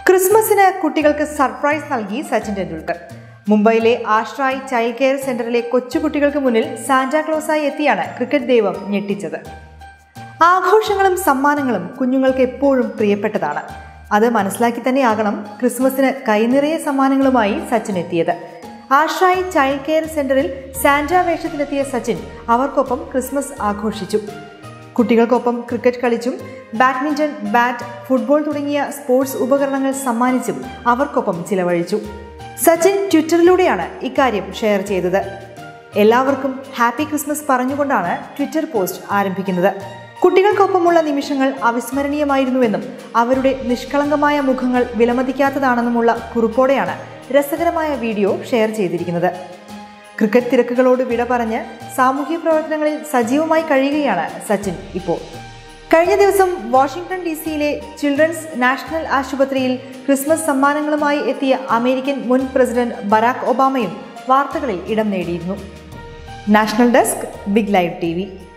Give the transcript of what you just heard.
ക്രിസ്മസിന് കുട്ടികൾക്ക് സർപ്രൈസ് നൽകി സച്ചിൻ ടെണ്ടുൽക്കർ മുംബൈയിലെ ആശ്രായ് ചൈൽഡ് കെയർ സെന്ററിലെ കൊച്ചുകുട്ടികൾക്ക് മുന്നിൽ സാന്റാക്ലോസായി എത്തിയാണ് ക്രിക്കറ്റ് ദൈവം ഞെട്ടിച്ചത് ആഘോഷങ്ങളും സമ്മാനങ്ങളും കുഞ്ഞുങ്ങൾക്ക് എപ്പോഴും പ്രിയപ്പെട്ടതാണ് അത് മനസ്സിലാക്കി തന്നെയാകണം ക്രിസ്മസിന് കൈനിറയെ സമ്മാനങ്ങളുമായി സച്ചിൻ എത്തിയത് ആശ്രായി ചൈൽഡ് കെയർ സെന്ററിൽ സാന്റ വേഷത്തിലെത്തിയ സച്ചിൻ അവർക്കൊപ്പം ക്രിസ്മസ് ആഘോഷിച്ചു കുട്ടികൾക്കൊപ്പം ക്രിക്കറ്റ് കളിച്ചും ബാഡ്മിന്റൺ ബാറ്റ് ഫുട്ബോൾ തുടങ്ങിയ സ്പോർട്സ് ഉപകരണങ്ങൾ സമ്മാനിച്ചും അവർക്കൊപ്പം ചിലവഴിച്ചു സച്ചിൻ ട്വിറ്ററിലൂടെയാണ് ഇക്കാര്യം ഷെയർ ചെയ്തത് എല്ലാവർക്കും ഹാപ്പി ക്രിസ്മസ് പറഞ്ഞുകൊണ്ടാണ് ട്വിറ്റർ പോസ്റ്റ് ആരംഭിക്കുന്നത് കുട്ടികൾക്കൊപ്പമുള്ള നിമിഷങ്ങൾ അവിസ്മരണീയമായിരുന്നുവെന്നും അവരുടെ നിഷ്കളങ്കമായ മുഖങ്ങൾ വിലമതിക്കാത്തതാണെന്നുമുള്ള കുറിപ്പോടെയാണ് രസകരമായ വീഡിയോ ഷെയർ ചെയ്തിരിക്കുന്നത് ക്രിക്കറ്റ് തിരക്കുകളോട് വിട പറഞ്ഞ് സാമൂഹ്യ പ്രവർത്തനങ്ങളിൽ സജീവമായി കഴിയുകയാണ് സച്ചിൻ ഇപ്പോൾ കഴിഞ്ഞ ദിവസം വാഷിംഗ്ടൺ ഡി സിയിലെ ചിൽഡ്രൻസ് നാഷണൽ ആശുപത്രിയിൽ ക്രിസ്മസ് സമ്മാനങ്ങളുമായി എത്തിയ അമേരിക്കൻ മുൻ പ്രസിഡന്റ് ബരാക് ഒബാമയും വാർത്തകളിൽ ഇടം നേടിയിരുന്നു national desk big live T